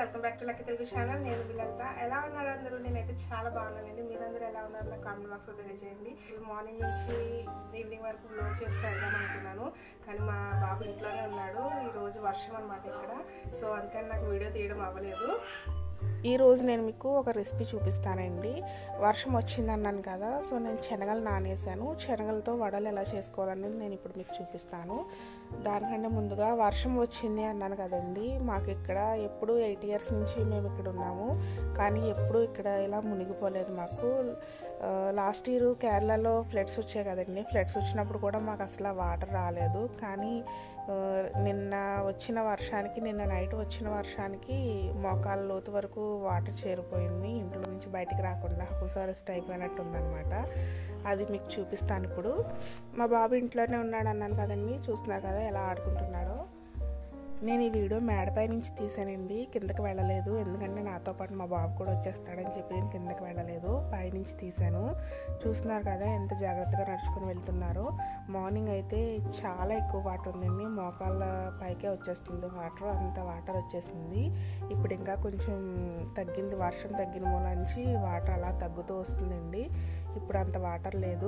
welcome back to lucky Telugu channel నేను వీళ్ళంతా ఎలా ఉన్నారు అందరూ నేనైతే చాలా బాగున్నానండి మీరందరూ ఎలా ఉన్నారు నాకు కామెంట్ బాక్స్లో తెలియజేయండి ఇప్పుడు మార్నింగ్ నుంచి ఈవినింగ్ వరకు బ్లోడ్ చేసి వెళ్దాం అనుకున్నాను కానీ మా బాబు ఇంట్లోనే ఉన్నాడు ఈ రోజు వర్షం అనమాట ఇక్కడ సో అందుకని నాకు వీడియో తీయడం అవ్వలేదు ఈ రోజు నేను మీకు ఒక రెసిపీ చూపిస్తానండి వర్షం వచ్చింది అన్నాను కదా సో నేను శనగలు నానేసాను శనగలతో వడలు ఎలా చేసుకోవాలనేది నేను ఇప్పుడు మీకు చూపిస్తాను దానికంటే ముందుగా వర్షం వచ్చింది అన్నాను కదండి మాకు ఇక్కడ ఎప్పుడు ఎయిట్ ఇయర్స్ నుంచి మేము ఇక్కడ ఉన్నాము కానీ ఎప్పుడు ఇక్కడ ఇలా మునిగిపోలేదు మాకు లాస్ట్ ఇయర్ కేరళలో ఫ్లడ్స్ వచ్చాయి కదండి ఫ్లడ్స్ వచ్చినప్పుడు కూడా మాకు అసలు వాటర్ రాలేదు కానీ ఆ, నిన్న వచ్చిన వర్షానికి నిన్న నైట్ వచ్చిన వర్షానికి మోకాల లోతు వరకు వాటర్ చేరిపోయింది ఇంట్లో నుంచి బయటికి రాకుండా హుసారెస్ట్ అయిపోయినట్టు ఉందన్నమాట అది మీకు చూపిస్తాను ఇప్పుడు మా బాబు ఇంట్లోనే ఉన్నాడు అన్నాను కదండి చూస్తున్నారు కదా ఎలా ఆడుకుంటున్నాడో నేను ఈ వీడియో మేడపై నుంచి తీసానండి కిందకి వెళ్ళలేదు ఎందుకంటే నాతో పాటు మా బాబు కూడా వచ్చేస్తాడని చెప్పి నేను కిందకి వెళ్ళలేదు పైనుంచి తీసాను చూస్తున్నారు కదా ఎంత జాగ్రత్తగా నడుచుకొని వెళ్తున్నారో మార్నింగ్ అయితే చాలా ఎక్కువ వాటర్ ఉందండి మోకాళ్ళ పైకే వచ్చేస్తుంది వాటర్ అంత వాటర్ వచ్చేసింది ఇప్పుడు ఇంకా కొంచెం తగ్గింది వర్షం తగ్గిన మూల నుంచి వాటర్ అలా తగ్గుతూ వస్తుందండి ఇప్పుడు అంత వాటర్ లేదు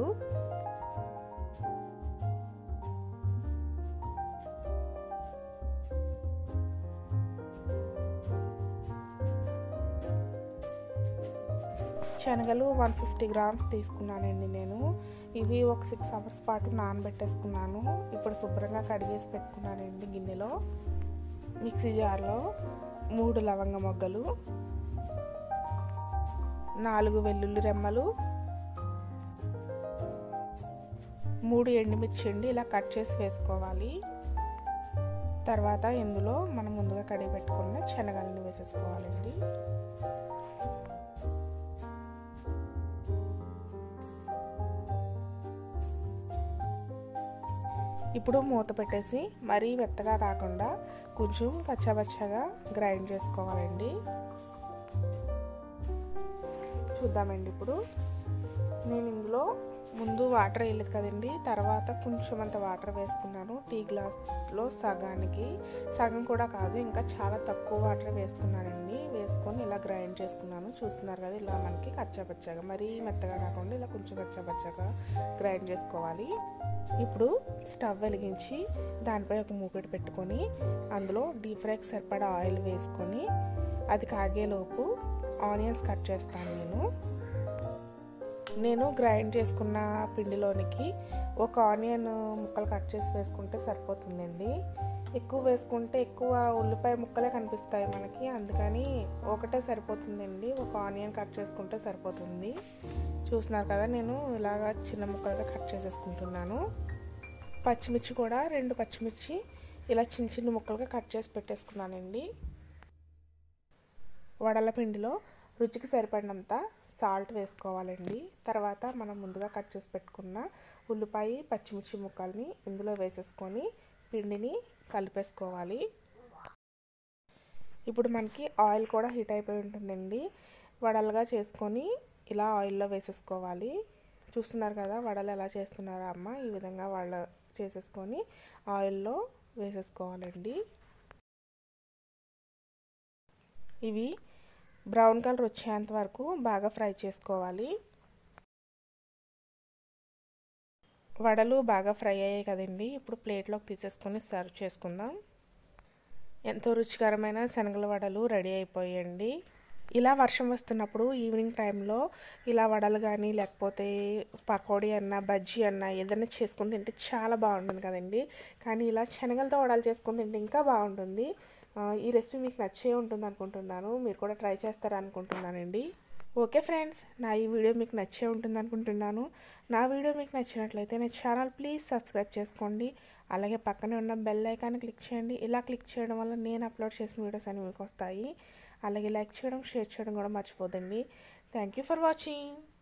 శనగలు వన్ ఫిఫ్టీ గ్రామ్స్ తీసుకున్నానండి నేను ఇవి ఒక సిక్స్ అవర్స్ పాటు నానబెట్టేసుకున్నాను ఇప్పుడు శుభ్రంగా కడిగేసి పెట్టుకున్నానండి గిన్నెలో మిక్సీ జార్లో మూడు లవంగ మొగ్గలు నాలుగు వెల్లుల్లి రెమ్మలు మూడు ఎండుమిర్చి అండి ఇలా కట్ చేసి వేసుకోవాలి తర్వాత ఇందులో మనం ముందుగా కడిగి పెట్టుకున్న శనగలను వేసేసుకోవాలండి ఇప్పుడు మూత పెట్టేసి మరీ మెత్తగా కాకుండా కొంచెం కచ్చాబచ్చాగా గ్రైండ్ చేసుకోవాలండి చూద్దామండి ఇప్పుడు నేను ఇందులో ముందు వాటర్ వేయలేదు కదండి తర్వాత కొంచెం అంత వాటర్ వేసుకున్నాను టీ గ్లాస్లో సగానికి సగం కూడా కాదు ఇంకా చాలా తక్కువ వాటర్ వేసుకున్నానండి వేసుకొని ఇలా గ్రైండ్ చేసుకున్నాను చూస్తున్నారు కదా ఇలా మనకి కచ్చాపచ్చాగా మరీ మెత్తగా కాకుండా ఇలా కొంచెం కచ్చాపచ్చాగా గ్రైండ్ చేసుకోవాలి ఇప్పుడు స్టవ్ వెలిగించి దానిపై ఒక మూకెట్ పెట్టుకొని అందులో డీప్ ఫ్రైకి సరిపడా ఆయిల్ వేసుకొని అది కాగేలోపు ఆనియన్స్ కట్ చేస్తాను నేను నేను గ్రైండ్ చేసుకున్న పిండిలోనికి ఒక ఆనియన్ ముక్కలు కట్ చేసి వేసుకుంటే సరిపోతుందండి ఎక్కువ వేసుకుంటే ఎక్కువ ఉల్లిపాయ ముక్కలే కనిపిస్తాయి మనకి అందుకని ఒకటే సరిపోతుందండి ఒక ఆనియన్ కట్ చేసుకుంటే సరిపోతుంది చూస్తున్నారు కదా నేను ఇలాగా చిన్న ముక్కలుగా కట్ చేసేసుకుంటున్నాను పచ్చిమిర్చి కూడా రెండు పచ్చిమిర్చి ఇలా చిన్న చిన్న ముక్కలుగా కట్ చేసి పెట్టేసుకున్నానండి వడల పిండిలో రుచికి సరిపడినంత సాల్ట్ వేసుకోవాలండి తర్వాత మనం ముందుగా కట్ చేసి పెట్టుకున్న ఉల్లిపాయ పచ్చిమిర్చి ముక్కల్ని ఇందులో వేసేసుకొని పిండిని కలిపేసుకోవాలి ఇప్పుడు మనకి ఆయిల్ కూడా హీట్ అయిపోయి ఉంటుందండి వడలుగా చేసుకొని ఇలా ఆయిల్లో వేసేసుకోవాలి చూస్తున్నారు కదా వడలు ఎలా చేస్తున్నారా అమ్మ ఈ విధంగా వాళ్ళ చేసేసుకొని ఆయిల్లో వేసేసుకోవాలండి ఇవి బ్రౌన్ కలర్ వచ్చేంత వరకు బాగా ఫ్రై చేసుకోవాలి వడలు బాగా ఫ్రై అయ్యాయి కదండి ఇప్పుడు ప్లేట్లోకి తీసేసుకొని సర్వ్ చేసుకుందాం ఎంతో రుచికరమైన శనగల వడలు రెడీ అయిపోయాయండి ఇలా వర్షం వస్తున్నప్పుడు ఈవినింగ్ టైంలో ఇలా వడలు కానీ లేకపోతే పకోడీ అన్న బజ్జీ అన్న ఏదైనా చేసుకుని తింటే చాలా బాగుంటుంది కదండి కానీ ఇలా శనగలతో వడలు చేసుకుని తింటే ఇంకా బాగుంటుంది ఈ రెసిపీ మీకు నచ్చే ఉంటుంది అనుకుంటున్నాను మీరు కూడా ట్రై చేస్తారు అనుకుంటున్నానండి ఓకే ఫ్రెండ్స్ నా ఈ వీడియో మీకు నచ్చే ఉంటుంది అనుకుంటున్నాను నా వీడియో మీకు నచ్చినట్లయితే నా ఛానల్ ప్లీజ్ సబ్స్క్రైబ్ చేసుకోండి అలాగే పక్కనే ఉన్న బెల్ ఐకాన్ క్లిక్ చేయండి ఇలా క్లిక్ చేయడం వల్ల నేను అప్లోడ్ చేసిన వీడియోస్ అన్ని మీకు వస్తాయి అలాగే లైక్ చేయడం షేర్ చేయడం కూడా మర్చిపోదండి థ్యాంక్ యూ ఫర్ వాచింగ్